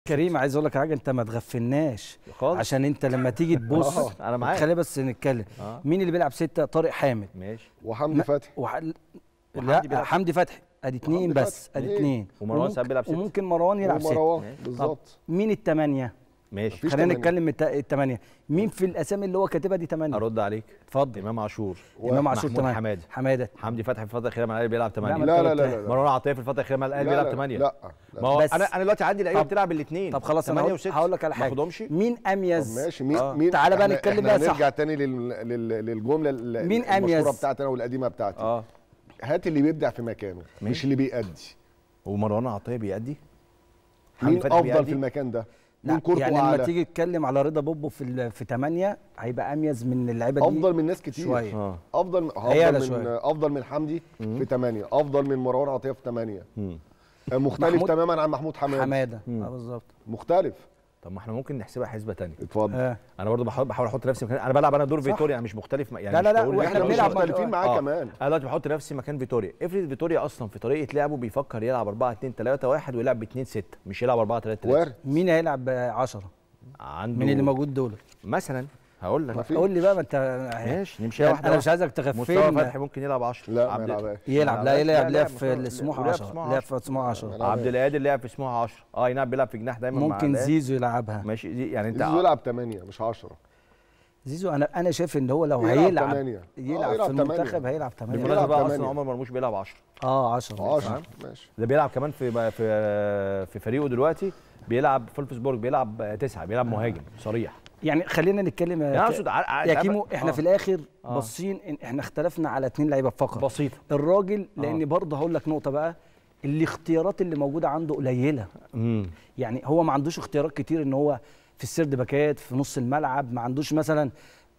كريم عايز اقول لك حاجه انت ما تغفلناش خالص. عشان انت لما تيجي تبص آه، أنا معاك. خلينا بس نتكلم آه. مين اللي بيلعب سته طارق حامد ماشي وحمدي فتحي وح... وحمدي لا بيلعب حمدي فتحي ادي اتنين وحمدي بس فتحي. ادي اتنين. اتنين ومروان وممكن- ساعات بيلعب ستة. وممكن مروان يلعب سته ومروان ماشي. بالظبط مين الثمانيه ماشي مفيش خلينا تمانية. نتكلم الت- الثمانيه مين في الاسامي اللي هو كاتبها دي ثمانيه ارد عليك اتفضل امام عاشور امام عاشور محمود تمام حمادي. حماده حمدي فتحي في الفتره الاخيره مع الاهلي بيلعب 8 لا لا لا لا, لا. مروان عطيه في الفتره الاخيره مع الاهلي لا، بيلعب لا، 8 لا ما هو بس- انا انا دلوقتي عندي لعيبه طب- بتلعب الاثنين طب خلاص انا 8 هقول, و6 هقول لك على ما حاجه اخدهمش مين طب اميز ماشي مين آه. مين تعالى بقى إحنا- نتكلم إحنا بقى صح. نرجع تاني لل... لل... للجمله ال- مين المشهوره أميز؟ بتاعتي انا والقديمه بتاعتي اه هات اللي بيبدع في مكانه مش ماشي. اللي بيأدي ومروان عطيه بيأدي حمدي مين فتحي افضل بيأدي؟ في المكان ده لا مين كورته يعني لما اعلى تيجي تتكلم على رضا بوبو في ال- في 8 هيبقى اميز من اللعيبه دي افضل من ناس كتير شوية. اه افضل هيعلى افضل من شوية. افضل من حمدي في 8 افضل من مروان عطيه في 8 مم. مختلف محمود- تماما عن محمود حماد حماده مم. اه بالظبط مختلف طب ما احنا ممكن نحسبها حسبه ثانيه اتفضل آه. انا برضو بحاول بحاول احط نفسي مكان انا بلعب انا دور صح. فيتوريا انا مش مختلف يعني لا، لا، مش لا، بقول وإحنا إن احنا أنا مش بنلعب مختلفين معاه آه. كمان انا دلوقتي بحط نفسي مكان فيتوريا افرض فيتوريا اصلا في طريقه لعبه بيفكر يلعب 4 2 3 1 ويلعب ب 2 6 مش يلعب 4 3 3 وارد مين هيلعب 10 عنده من اللي موجود دول مثلا هقول لك في- قول لي بقى ما انت ماشي نمشيها يعني واحده انا مش واحدة. عايزك مصطفى تغفلنا فتحي ممكن يلعب 10 لا ما عبد- يلعبهاش يلعب لا لا، يلعب لا، لعب لا، في لا، السموحه ولعب في 10 سموحة لعب في سموحه 10 لا، عبد القادر لعب في سموحه 10 اه اي نعم بيلعب في جناح دايما مع ممكن الأهلي. زيزو يلعبها ماشي دي يعني انت زيزو يلعب 8 مش 10 زيزو انا انا شايف ان هو لو يلعب هيلعب تمانية. آه، يلعب يلعب في تمانية. المنتخب هيلعب 8 بالمناسبه يلعب بقى اصلا تمانية. عمر مرموش بيلعب 10 اه 10 10 ماشي ده بيلعب كمان في في في فريقه دلوقتي بيلعب في فولفسبورج بيلعب تسعه بيلعب مهاجم صريح يعني خلينا نتكلم يعني يا, اقصد ع- ع- يا كيمو احنا آه. في الاخر آه. باصين إن احنا اختلفنا على اتنين لعيبه فقط بسيطه الراجل آه. لان برضه هقول لك نقطه بقى الاختيارات اللي موجوده عنده قليله امم يعني هو ما عندوش اختيارات كتير ان هو في السرد باكات في نص الملعب ما عندوش مثلا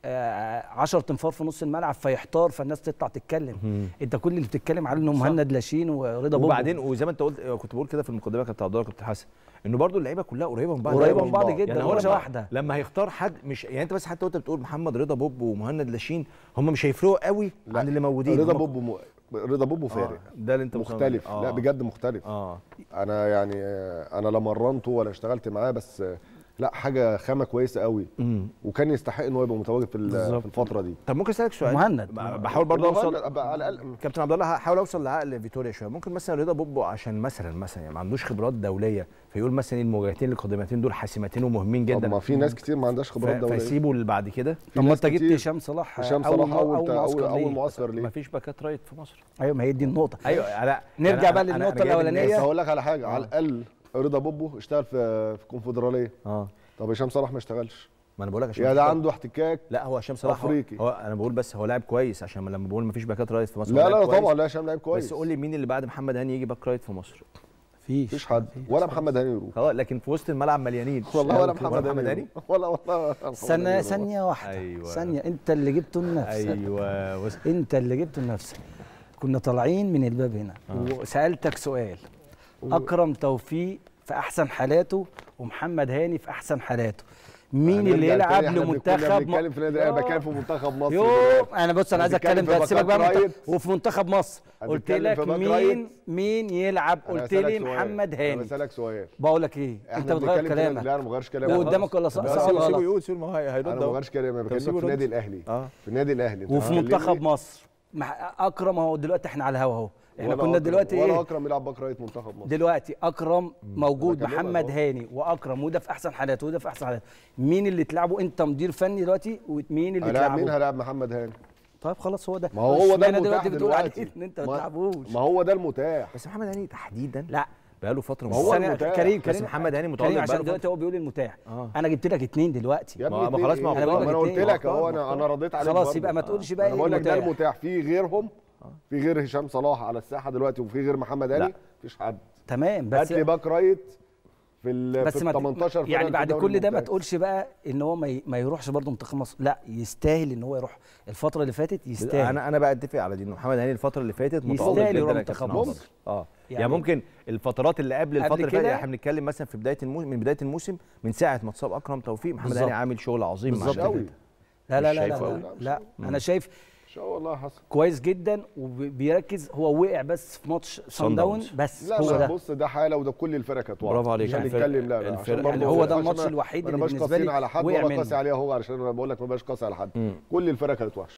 10 تنفار في نص الملعب فيحتار فالناس تطلع تتكلم مم. انت كل اللي بتتكلم عليه انه مهند لاشين ورضا بوبو وبعدين وزي ما انت قلت كنت بقول كده في المقدمه كابتن عبد الله كابتن حسن انه برضو اللعيبه كلها قريبه من بعض قريبه قوي. من بعض بعض. جدا يعني هو ورشه لما- واحده لما هيختار حد مش يعني انت بس حتى وانت بتقول محمد رضا بوب ومهند لاشين هم مش هيفرقوا قوي لا، عن اللي موجودين رضا هم- بوبو م... رضا بوبو آه، فارق ده اللي انت مصمم مختلف عليه. لا آه. بجد مختلف اه انا يعني آه، انا لا مرنته ولا اشتغلت معاه بس آه، لا حاجه خامه كويسه قوي امم وكان يستحق ان هو يبقى متواجد في ال- بالظبط. في الفتره دي طب ممكن اسالك سؤال مهند. ب- بحاول برضه اوصل ومهند أبقى على الاقل كابتن عبد الله هحاول اوصل لعقل فيتوريا شويه ممكن مثلا رضا بوبو عشان مثلا مثلا يعني ما عندوش خبرات دوليه فيقول مثلا إيه المواجهتين القادمتين دول حاسمتين ومهمين طب جدا ما في ناس كتير ما عندهاش خبرات ف- دوليه فيسيبه اللي بعد كده طب ما ناس انت جبت كتير. هشام صلاح هشام أول صلاح ما- اول اول معسكر اول, ليه. أول معسكر ليه ما فيش باكات رايت في مصر ايوه ما هي دي النقطه ايوه لا نرجع يعني بقى أنا- أنا- للنقطة أنا جايب الأولانية. بس الناس- هقول لك على حاجه آه. على الاقل رضا بوبو اشتغل في في كونفدراليه اه طب هشام صلاح ما اشتغلش ما انا بقول لك عشان يا مفيش ده باك- عنده احتكاك لا هو هشام صلاح هو- أفريقي. هو انا بقول بس هو لاعب كويس عشان لما بقول ما فيش باكات رايت في مصر هو لا لاعب لا كويس. طبعا لا هشام لعيب كويس بس قول لي مين اللي بعد محمد هاني يجي باك رايت في مصر فيش مفيش حد ولا محمد هاني يروح خلاص لكن في وسط الملعب مليانين والله ولا ولا محمد محمد هاني هاني يروح. ولا والله ولا محمد ثانية هاني يروح. ثانية واحدة أيوة. ثانية أنت اللي جبته لنفسك ايوه بص أنت اللي جبته لنفسك كنا طالعين من الباب هنا وسألتك سؤال أكرم توفيق في أحسن حالاته ومحمد هاني في أحسن حالاته مين هنرجع اللي تاني، يلعب احنا كنا لمنتخب بنتكلم في نادي انا بتكلم في منتخب مصر يو دلوقتي. انا بص انا عايز هنتكلم اتكلم في ده سيبك بقى باكات منتخب رايت. وفي منتخب مصر قلت هنتكلم لك في باك مين رايت. مين يلعب أنا قلت هسألك لي سؤال. محمد انا هاني بسالك سؤال بقول لك ايه احنا انت بتغير بنتكلم في نادي- كلامك لا انا ما بغيرش كلامي هو قدامك ولا صح بس صح سيبه ولا سيبه غلط يقول سيبه ما هو هي- هيرد انا ما أهو. بغيرش كلامي انا طب بتكلم سيبه في يرد. النادي الاهلي اه في النادي الاهلي أنت وفي بتكلمني منتخب مصر مع اكرم اهو دلوقتي احنا على الهوا اهو احنا ولا كنا أكرم- دلوقتي ولا ايه اكرم يلعب باك رايت منتخب مصر دلوقتي اكرم موجود أنا بكلمك محمد أهو. هاني واكرم وده في احسن حالاته وده في احسن حالاته مين اللي تلعبه انت مدير فني دلوقتي ومين اللي هلاعب مين تلعبه هلاعب محمد هاني طيب خلاص هو ده ما هو هو ده اشمعنى المتاح دلوقتي بتقول عليه دلوقتي ان انت ما ما- تلعبوش ما هو ده المتاح بس محمد هاني تحديدا لا بقاله فتره ما هو مصاب. ثانية- المتاح. كريم بس كريم محمد هاني متألق كريم عشان بقاله دلوقتي هو بيقول المتاح اه انا جبت لك اتنين دلوقتي يا ما- ابني ما اتنين خلاص، ما هو إيه؟ بقول لك ما انا قلت اتنين. لك اهو آه، انا انا رديت عليك خلاص برضه. يبقى ما تقولش بقى انا ايه بقول لك ده المتاح. المتاح في غيرهم في غير هشام صلاح على الساحه دلوقتي وفي غير محمد هاني لا. مفيش حد تمام هات بس لي باك رايت في ال بس في ما ال 18 فرقة يعني في بعد الدوري كل ده ما الممتاز. تقولش بقى ان هو ما, ي... ما يروحش برضه منتخب مصر لا يستاهل ان هو يروح الفتره اللي فاتت يستاهل انا انا بقى اتفق على دي انه محمد هاني الفتره اللي فاتت متالق يستاهل جدا يروح يا منتخب كابتن عبد مصر. الله. اه يعني- يعني, ممكن الفترات اللي قبل قبل الفتره اللي فاتت كده- احنا بنتكلم مثلا في بدايه الموسم من بدايه الموسم من ساعه ما اتصاب اكرم توفيق محمد بالظبط. هاني عامل شغل عظيم مع مش النادي. قوي لا لا لا شايفه لا, أوي. لا, لا. انا شايف شاء والله حصل كويس جدا وبيركز هو وقع بس في ماتش سان داون داونز. بس لا هو لا ده بص ده حاله وده كل الفرق كانت واقعة. برافو عليك. مش الفرق- هنتكلم لا لا الفرق- عشان برضه يعني ما هو ده يبقاش الماتش أنا- الوحيد انا اللي مش بالنسبة قاسين لي على حد وقع ولا منه. قاسي عليه هو علشان انا بقول لك ما بقاش قاسي على حد مم. كل الفرق كانت وحشه